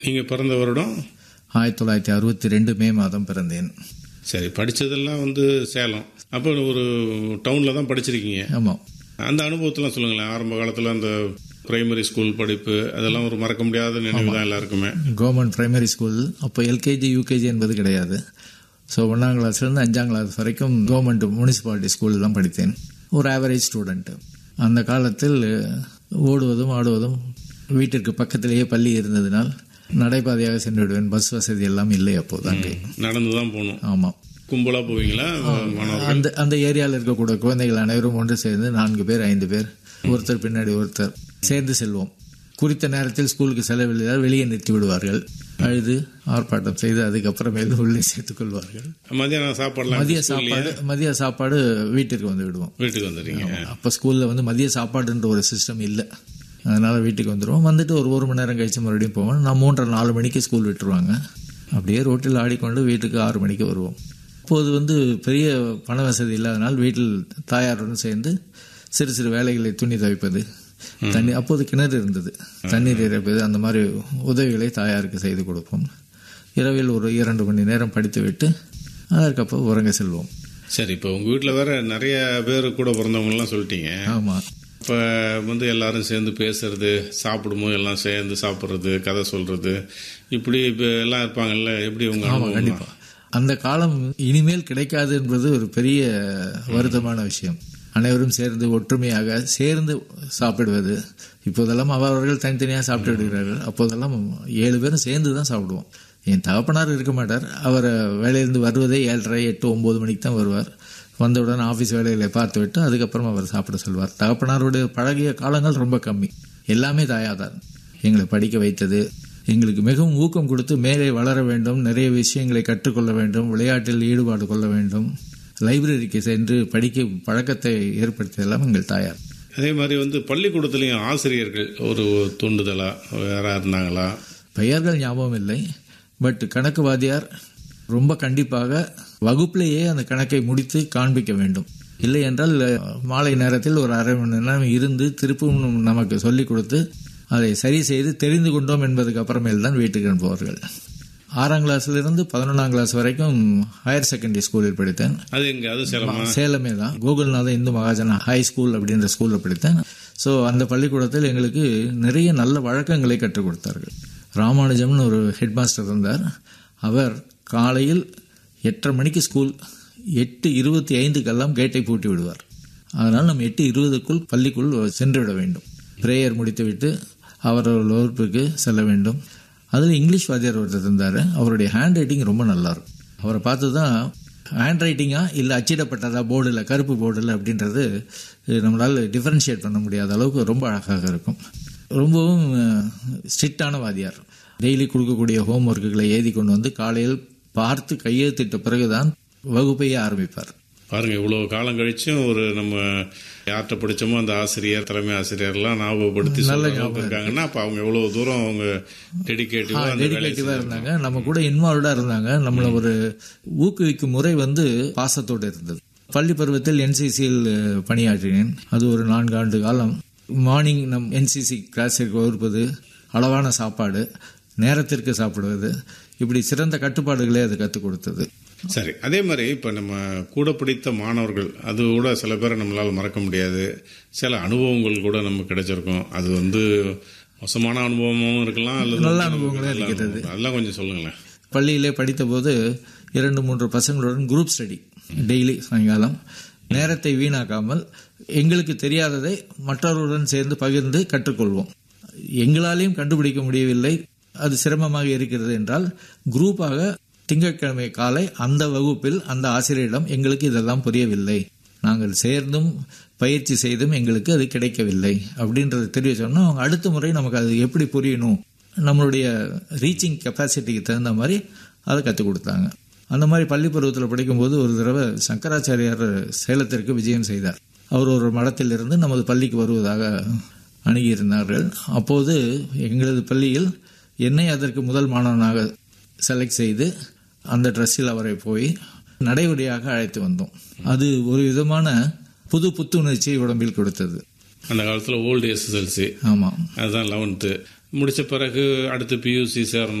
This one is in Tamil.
நீங்கள் பிறந்த வருடம் ஆயிரத்தி தொள்ளாயிரத்தி அறுபத்தி ரெண்டு மே மாதம் பிறந்தேன் சரி படித்ததெல்லாம் வந்து சேலம் அப்போ ஒரு டவுனில் தான் படிச்சிருக்கீங்க ஆமாம் அந்த அனுபவத்தெல்லாம் சொல்லுங்களேன் ஆரம்ப காலத்தில் அந்த பிரைமரி ஸ்கூல் படிப்பு அதெல்லாம் ஒரு மறக்க முடியாத நினைவு தான் எல்லாருக்குமே கவர்மெண்ட் பிரைமரி ஸ்கூல் அப்போ எல்கேஜி யூகேஜி என்பது கிடையாது ஸோ ஒன்றாம் கிளாஸ்லேருந்து அஞ்சாம் கிளாஸ் வரைக்கும் கவர்மெண்ட் முனிசிபாலிட்டி ஸ்கூலில் தான் படித்தேன் ஒரு ஆவரேஜ் ஸ்டூடெண்ட்டு அந்த காலத்தில் ஓடுவதும் ஆடுவதும் வீட்டிற்கு பக்கத்திலேயே பள்ளி இருந்ததினால் நடைபாதையாக சென்று விடுவேன் பஸ் வசதி எல்லாம் இல்லை அப்போது அங்கே நடந்து தான் போகணும் ஆமாம் கும்பலாக போவீங்களா மாணவர்கள் அந்த அந்த ஏரியாவில் இருக்கக்கூடிய குழந்தைகள் அனைவரும் ஒன்று சேர்ந்து நான்கு பேர் ஐந்து பேர் ஒருத்தர் பின்னாடி ஒருத்தர் சேர்ந்து செல்வோம் குறித்த நேரத்தில் ஸ்கூலுக்கு செலவில்லையால் வெளியே நிறுத்தி விடுவார்கள் அழுது ஆர்ப்பாட்டம் செய்து அதுக்கப்புறமேல் உள்ளே சேர்த்துக் கொள்வார்கள் மதியானம் சாப்பாடுலாம் மதிய சாப்பாடு மதிய சாப்பாடு வீட்டிற்கு வந்து விடுவோம் வீட்டுக்கு வந்துடுறீங்க அப்போ ஸ்கூலில் வந்து மதிய சாப்பாடுன்ற ஒரு சிஸ்டம் இல்லை அதனால வீட்டுக்கு வந்துடுவோம் வந்துட்டு ஒரு ஒரு மணி நேரம் கழிச்சு மறுபடியும் போவோம் நான் மூன்றரை நாலு மணிக்கு ஸ்கூல் விட்டுருவாங்க அப்படியே ரோட்டில் ஆடிக்கொண்டு வீட்டுக்கு ஆறு மணிக்கு வருவோம் அப்போது வந்து பெரிய பண வசதி இல்லாதனால் வீட்டில் தாயாருடன் சேர்ந்து சிறு சிறு வேலைகளை துணி துவைப்பது தண்ணி அப்போது கிணறு இருந்தது தண்ணீர் இறைப்பது அந்த மாதிரி உதவிகளை தாயாருக்கு செய்து கொடுப்போம் இரவில் ஒரு இரண்டு மணி நேரம் படித்துவிட்டு அதற்கப்புறம் உறங்க செல்வோம் சரி இப்போ உங்கள் வீட்டில் வேற நிறைய பேர் கூட பிறந்தவங்கலாம் சொல்லிட்டீங்க ஆமாம் இப்போ வந்து எல்லாரும் சேர்ந்து பேசுறது சாப்பிடும்போது எல்லாம் சேர்ந்து சாப்பிட்றது கதை சொல்றது இப்படி இப்போ எல்லாம் இருப்பாங்கல்ல எப்படி உங்க அனுபவம் கண்டிப்பா அந்த காலம் இனிமேல் கிடைக்காது என்பது ஒரு பெரிய வருத்தமான விஷயம் அனைவரும் சேர்ந்து ஒற்றுமையாக சேர்ந்து சாப்பிடுவது இப்போதெல்லாம் அவர்கள் தனித்தனியாக சாப்பிட்டு விடுகிறார்கள் அப்போதெல்லாம் ஏழு பேரும் சேர்ந்து தான் சாப்பிடுவோம் என் தகப்பனார் இருக்க மாட்டார் அவர் வேலையிலிருந்து வருவதே ஏழரை எட்டு ஒம்பது மணிக்கு தான் வருவார் வந்தவுடன் ஆஃபீஸ் வேலைகளை பார்த்து விட்டு அதுக்கப்புறம் அவர் சாப்பிட சொல்வார் தகப்பனாருடைய பழகிய காலங்கள் ரொம்ப கம்மி எல்லாமே தாயாதான் எங்களை படிக்க வைத்தது எங்களுக்கு மிகவும் ஊக்கம் கொடுத்து மேலே வளர வேண்டும் நிறைய விஷயங்களை கற்றுக்கொள்ள வேண்டும் விளையாட்டில் ஈடுபாடு கொள்ள வேண்டும் லைப்ரரிக்கு சென்று படிக்க பழக்கத்தை ஏற்படுத்தியதெல்லாம் எங்கள் தாயார் அதே மாதிரி வந்து பள்ளிக்கூடத்துலேயும் ஆசிரியர்கள் ஒரு தூண்டுதலா யாரா இருந்தாங்களா பெயர்கள் ஞாபகம் இல்லை பட் கணக்கு வாத்தியார் ரொம்ப கண்டிப்பாக வகுப்பிலேயே அந்த கணக்கை முடித்து காண்பிக்க வேண்டும் இல்லை என்றால் மாலை நேரத்தில் ஒரு அரை மணி நேரம் இருந்து திருப்பும் நமக்கு சொல்லிக் கொடுத்து அதை சரி செய்து தெரிந்து கொண்டோம் என்பதுக்கு அப்புறமேல் தான் வீட்டுக்கு அனுப்புவார்கள் ஆறாம் கிளாஸ்லேருந்து பதினொன்றாம் கிளாஸ் வரைக்கும் ஹையர் செகண்டரி ஸ்கூலில் படித்தேன் அது எங்க அது சேலமா சேலமே தான் கோகுல்நாத இந்து மகாஜன ஹை ஸ்கூல் அப்படின்ற ஸ்கூலில் படித்தேன் ஸோ அந்த பள்ளிக்கூடத்தில் எங்களுக்கு நிறைய நல்ல வழக்கங்களை கற்றுக் கொடுத்தார்கள் ராமானுஜம்னு ஒரு ஹெட் மாஸ்டர் இருந்தார் அவர் காலையில் எட்டரை மணிக்கு ஸ்கூல் எட்டு இருபத்தி ஐந்துக்கெல்லாம் கேட்டை பூட்டி விடுவார் அதனால் நம்ம எட்டு இருபதுக்குள் பள்ளிக்குள் சென்று விட வேண்டும் பிரேயர் முடித்துவிட்டு அவரவர் வகுப்புக்கு செல்ல வேண்டும் அதில் இங்கிலீஷ் வாத்தியார் ஒருத்தர் இருந்தார் அவருடைய ஹேண்ட் ரைட்டிங் ரொம்ப நல்லா இருக்கும் அவரை பார்த்து தான் ஹேண்ட் ரைட்டிங்கா இல்லை அச்சிடப்பட்டதா போர்டில் கருப்பு போர்டில் அப்படின்றது நம்மளால் டிஃபரன்ஷியேட் பண்ண முடியாத அளவுக்கு ரொம்ப அழகாக இருக்கும் ரொம்பவும் ஸ்ட்ரிக்டான வாத்தியார் டெய்லி கொடுக்கக்கூடிய ஹோம் ஒர்க்குகளை எழுதி கொண்டு வந்து காலையில் பார்த்து கையெழுத்திட்ட பிறகுதான் வகுப்பையே ஆரம்பிப்பார் பாருங்க இவ்வளவு காலம் கழிச்சும் ஒரு நம்ம யார்கிட்ட படிச்சோமோ அந்த ஆசிரியர் தலைமை ஆசிரியர்லாம் ஞாபகப்படுத்தி சொல்ற அளவுக்கு இருக்காங்கன்னா அப்ப அவங்க எவ்வளவு தூரம் அவங்க டெடிகேட்டிவா அந்த வேலையை டெடிகேட்டிவாக இருந்தாங்க நம்ம கூட இன்வால்வ்டாக இருந்தாங்க நம்மளை ஒரு ஊக்குவிக்கும் முறை வந்து பாசத்தோடு இருந்தது பள்ளி பருவத்தில் என்சிசியில் பணியாற்றினேன் அது ஒரு நான்கு ஆண்டு காலம் மார்னிங் நம் என்சிசி கிளாஸிற்கு வகுப்பது அளவான சாப்பாடு நேரத்திற்கு சாப்பிடுவது இப்படி சிறந்த கட்டுப்பாடுகளே அது கற்றுக் கொடுத்தது சரி அதே மாதிரி இப்போ நம்ம கூட படித்த மாணவர்கள் அது கூட சில பேரை நம்மளால் மறக்க முடியாது சில அனுபவங்கள் கூட நமக்கு கிடைச்சிருக்கும் அது வந்து மோசமான அனுபவமும் இருக்கலாம் அல்லது நல்ல வந்து அனுபவங்களும் நல்ல இருக்கிறது. அனுபவம். அதெல்லாம் கொஞ்சம் சொல்லுங்களேன் பள்ளியிலே படித்தபோது இரண்டு மூன்று பசங்களுடன் குரூப் ஸ்டடி டெய்லி சாயங்காலம் நேரத்தை வீணாக்காமல் எங்களுக்கு தெரியாததை மற்றவர்களுடன் சேர்ந்து பகிர்ந்து கற்றுக்கொள்வோம் எங்களாலேயும் கண்டுபிடிக்க முடியவில்லை அது சிரமமாக இருக்கிறது என்றால் குரூப்பாக திங்கட்கிழமை காலை அந்த வகுப்பில் அந்த ஆசிரியரிடம் எங்களுக்கு இதெல்லாம் புரியவில்லை நாங்கள் சேர்ந்தும் பயிற்சி செய்தும் எங்களுக்கு அது கிடைக்கவில்லை அப்படின்றத தெரிய சொன்னா அவங்க அடுத்த முறை நமக்கு அது எப்படி புரியணும் நம்மளுடைய ரீச்சிங் கெப்பாசிட்டிக்கு தகுந்த மாதிரி அதை கற்றுக் கொடுத்தாங்க அந்த மாதிரி பள்ளி பருவத்தில் படிக்கும்போது ஒரு தடவை சங்கராச்சாரியார் சேலத்திற்கு விஜயம் செய்தார் அவர் ஒரு மடத்திலிருந்து நமது பள்ளிக்கு வருவதாக அணுகியிருந்தார்கள் அப்போது எங்களது பள்ளியில் என்னை அதற்கு முதல் மாணவனாக செலக்ட் செய்து அந்த ட்ரெஸ்ஸில் அவரை போய் நடைமுறையாக அழைத்து வந்தோம் அது ஒரு விதமான புது புத்துணர்ச்சியை உடம்பில் கொடுத்தது அந்த காலத்தில் ஓல்டு எஸ்எஸ்எல்சி ஆமாம் அதுதான் லெவன்த்து முடித்த பிறகு அடுத்து பியூசி சேரணும்